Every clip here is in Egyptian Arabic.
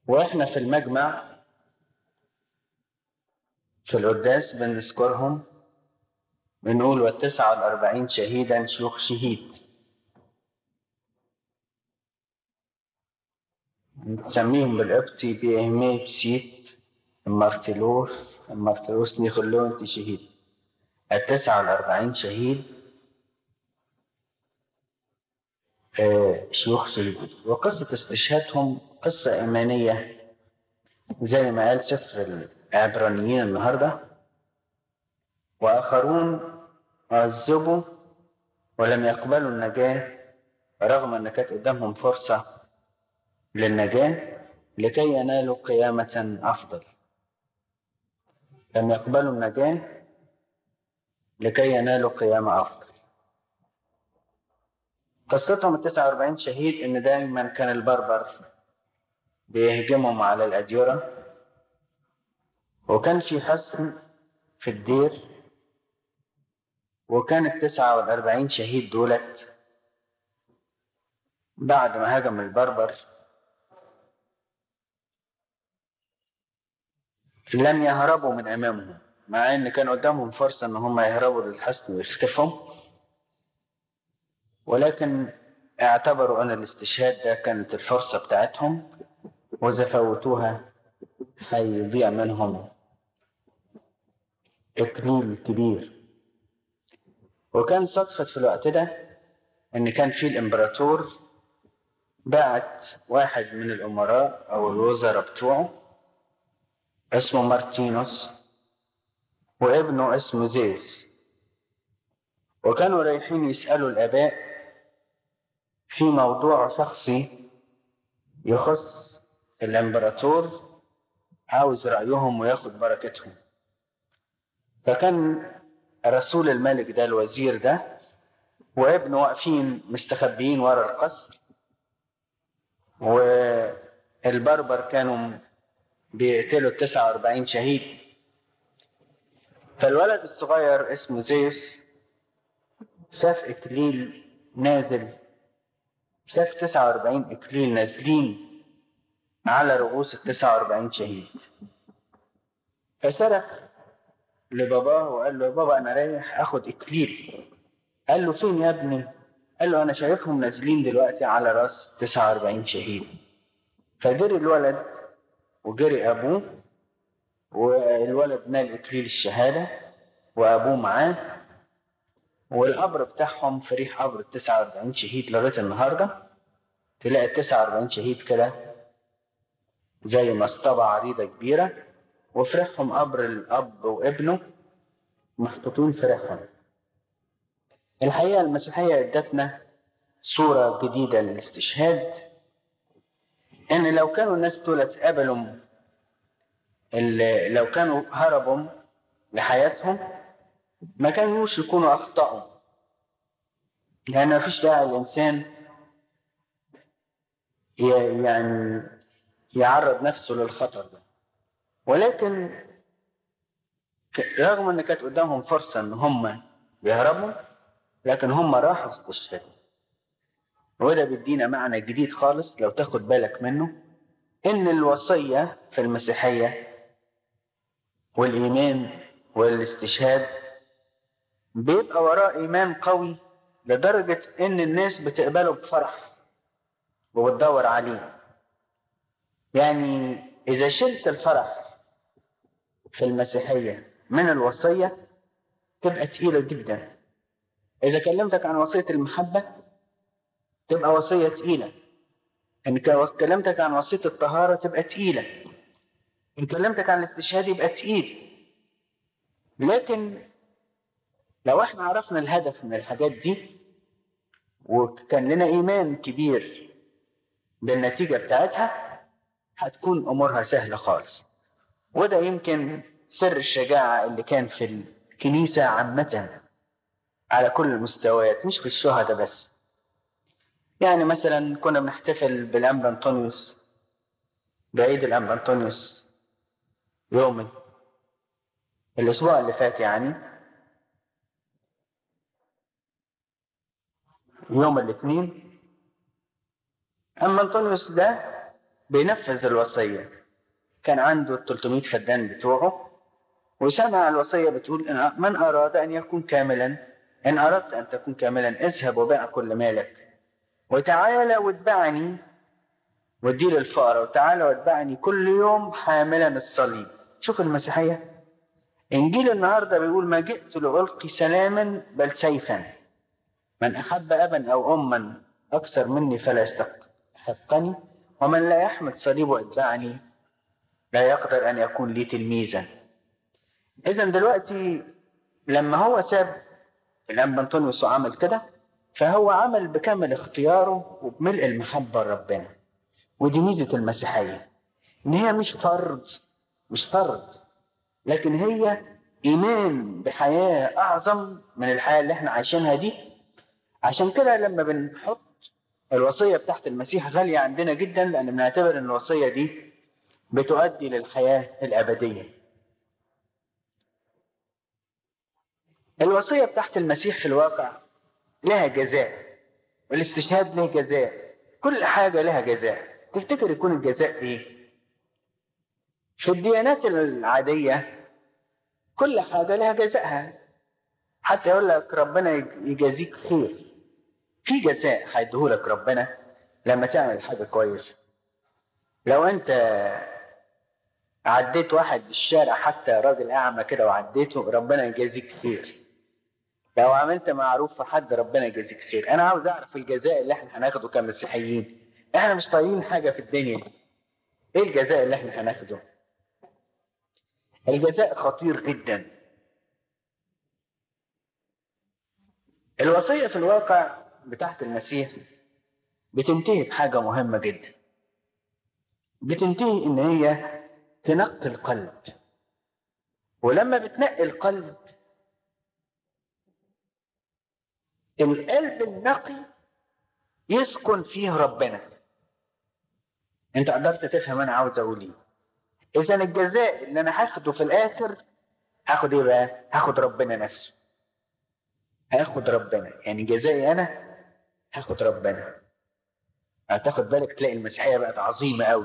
واحنا في المجمع في القداس بنذكرهم بنقول والتسعة والأربعين شهيدا شيوخ شهيد نسميهم بالقبطي بإهمية بسيت المارتلوس المارتلوس نيخولون شهيد التسعة والأربعين شهيد آه، شيوخ شهيد وقصة استشهادهم قصة إيمانية زي ما قال سفر العبرانيين النهارده وآخرون عذبوا ولم يقبلوا النجاة رغم أن كانت قدامهم فرصة للنجاة لكي ينالوا قيامة أفضل لم يقبلوا النجاة لكي ينالوا قيامة أفضل قصتهم التسعة وأربعين شهيد إن دايما كان البربر بيهجمهم على الأديرة وكان في حصن في الدير وكان التسعة والأربعين شهيد دولت بعد ما هاجم البربر لم يهربوا من أمامهم مع إن كان قدامهم فرصة إن هم يهربوا للحصن ويختفوا ولكن اعتبروا أن الاستشهاد ده كانت الفرصة بتاعتهم وإذا فوتوها هيضيع منهم إكليل كبير وكان صدفة في الوقت ده إن كان في الإمبراطور بعت واحد من الأمراء أو الوزراء بتوعه اسمه مارتينوس وابنه اسمه زيوس وكانوا رايحين يسألوا الآباء في موضوع شخصي يخص الإمبراطور عاوز رأيهم وياخد بركتهم فكان رسول الملك ده الوزير ده وابنه واقفين مستخبيين ورا القصر والبربر كانوا بيقتلوا التسعة وأربعين شهيد فالولد الصغير اسمه زيوس شاف إكليل نازل شاف تسعة وأربعين إكليل نازلين على رؤوس التسعة وأربعين شهيد فصرخ لباباه وقال له يا بابا أنا رايح آخد إكليل قال له فين يا ابني؟ قال له أنا شايفهم نازلين دلوقتي على رأس 49 شهيد فجري الولد وجري أبوه والولد نال إكليل الشهادة وأبوه معاه والقبر بتاعهم في ريح قبر ال 49 شهيد لغاية النهاردة تلاقي ال 49 شهيد كده زي مصطبة عريضة كبيرة وفي ريحهم قبر الأب وابنه محطوطين في ريحهم الحقيقة المسيحية ادتنا صورة جديدة للاستشهاد إن لو كانوا الناس دولت قبلوا ال- لو كانوا هربوا لحياتهم ما كانوش يكونوا أخطأوا لأن ما فيش داعي الإنسان ي- يعني يعرض نفسه للخطر ده ولكن ك- رغم ان كانت قدامهم فرصه ان هم يهربوا لكن هم راحوا استشهدوا وده بيدينا معنى جديد خالص لو تاخد بالك منه ان الوصيه في المسيحيه والايمان والاستشهاد بيبقى وراه ايمان قوي لدرجه ان الناس بتقبله بفرح وبتدور عليه يعني اذا شلت الفرح في المسيحيه من الوصيه تبقى تقيله جدا اذا كلمتك عن وصيه المحبه تبقى وصيه تقيله ان كا- كلمتك عن وصيه الطهاره تبقى تقيله ان كلمتك عن الاستشهاد يبقى تقيل لكن لو احنا عرفنا الهدف من الحاجات دي وكان لنا ايمان كبير بالنتيجه بتاعتها هتكون امورها سهله خالص وده يمكن سر الشجاعه اللي كان في الكنيسه عامه على كل المستويات مش في الشهداء بس يعني مثلا كنا بنحتفل بالانبا انطونيوس بعيد الانبا انطونيوس يوم الاسبوع اللي فات يعني يوم الاثنين اما انطونيوس ده بينفذ الوصية كان عنده ال 300 فدان بتوعه وسمع الوصية بتقول إن من أراد أن يكون كاملا إن أردت أن تكون كاملا اذهب وبيع كل مالك وتعالى واتبعني وادي للفقراء وتعالى واتبعني كل يوم حاملا الصليب شوف المسيحية إنجيل النهاردة بيقول ما جئت لألقي سلاما بل سيفا من أحب أبا أو أما أكثر مني فلا يستحقني ومن لا يحمل صليب واتبعني لا يقدر أن يكون لي تلميذا إذا دلوقتي لما هو ساب الأنبا أنطونيوس وعمل كده فهو عمل بكامل اختياره وبملء المحبة لربنا ودي ميزة المسيحية إن هي مش فرض مش فرض لكن هي إيمان بحياة أعظم من الحياة اللي إحنا عايشينها دي عشان كده لما بنحط الوصية بتاعت المسيح غالية عندنا جدا لأن بنعتبر إن الوصية دي بتؤدي للحياة الأبدية الوصية بتاعت المسيح في الواقع لها جزاء والاستشهاد له جزاء كل حاجة لها جزاء تفتكر يكون الجزاء ايه في الديانات العادية كل حاجة لها جزاءها حتى يقول لك ربنا يجازيك خير في جزاء هيديهولك ربنا لما تعمل حاجة كويسة لو انت عديت واحد في الشارع حتى راجل اعمى كده وعديته ربنا يجازيك خير لو عملت معروف في حد ربنا يجازيك خير انا عاوز اعرف الجزاء اللي احنا هناخده كمسيحيين احنا مش طايقين حاجه في الدنيا دي ايه الجزاء اللي احنا هناخده الجزاء خطير جدا الوصيه في الواقع بتاعت المسيح بتنتهي بحاجه مهمه جدا بتنتهي ان هي تنقي القلب ولما بتنقي القلب القلب النقي يسكن فيه ربنا انت قدرت تفهم انا عاوز اقول ايه اذا الجزاء اللي انا هاخده في الاخر هاخد ايه بقى هاخد ربنا نفسه هاخد ربنا يعني جزائي انا هاخد ربنا هتاخد بالك تلاقي المسيحيه بقت عظيمه قوي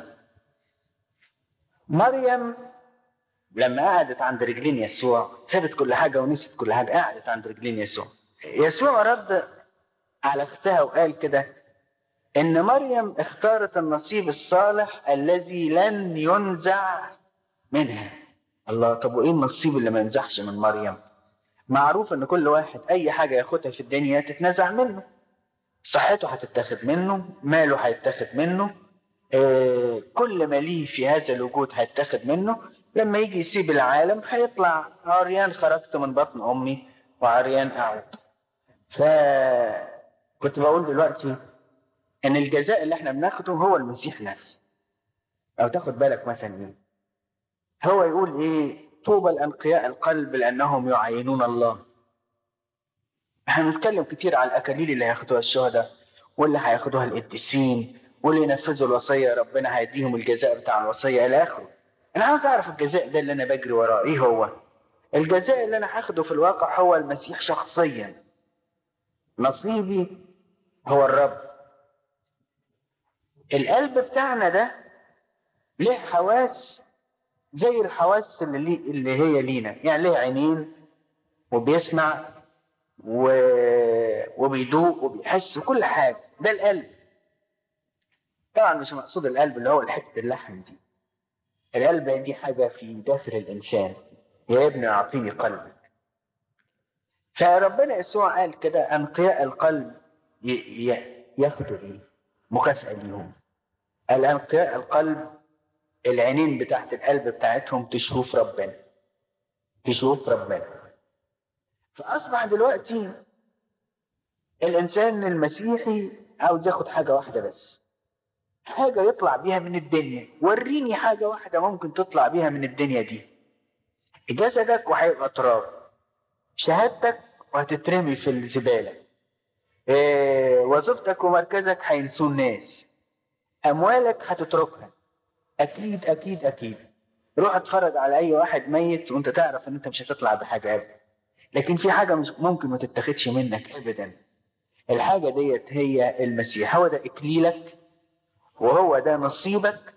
مريم لما قعدت عند رجلين يسوع سابت كل حاجه ونسيت كل حاجه قعدت عند رجلين يسوع يسوع رد على اختها وقال كده ان مريم اختارت النصيب الصالح الذي لن ينزع منها الله طب وايه النصيب اللي ما ينزعش من مريم معروف ان كل واحد اي حاجه ياخدها في الدنيا تتنزع منه صحته هتتاخد منه ماله هيتاخد منه آه كل ما ليه في هذا الوجود هيتاخد منه لما يجي يسيب العالم هيطلع عريان خرجت من بطن امي وعريان اعود فكنت بقول دلوقتي ان الجزاء اللي احنا بناخده هو المسيح نفسه او تاخد بالك مثلا ايه هو يقول ايه طوبى الانقياء القلب لانهم يعينون الله احنا بنتكلم كتير على الاكاليل اللي هياخدوها الشهداء واللي هياخدوها القديسين واللي ينفذوا الوصيه ربنا هيديهم الجزاء بتاع الوصيه الى اخره انا عاوز اعرف الجزاء ده اللي انا بجري وراه ايه هو الجزاء اللي انا هاخده في الواقع هو المسيح شخصيا نصيبي هو الرب القلب بتاعنا ده له حواس زي الحواس اللي, لي اللي هي لينا يعني له عينين وبيسمع و... وبيدوق وبيحس كل حاجه ده القلب طبعا مش مقصود القلب اللي هو حته اللحم دي القلب دي حاجه في داخل الانسان يا ابني اعطيني قلبك فربنا يسوع قال كده انقياء القلب ي... ي... ياخدوا ايه مكافاه ليهم الانقياء القلب العينين بتاعت القلب بتاعتهم تشوف ربنا تشوف ربنا فاصبح دلوقتي الانسان المسيحي عاوز ياخد حاجه واحده بس حاجه يطلع بيها من الدنيا وريني حاجه واحده ممكن تطلع بيها من الدنيا دي جسدك وهيبقى تراب شهادتك وهتترمي في الزباله إيه وظيفتك ومركزك هينسوه الناس اموالك هتتركها اكيد اكيد اكيد روح اتفرج على اي واحد ميت وانت تعرف ان انت مش هتطلع بحاجه ابدا لكن في حاجه مش ممكن ما تتاخدش منك ابدا الحاجه ديت هي المسيح هو ده اكليلك وهو ده نصيبك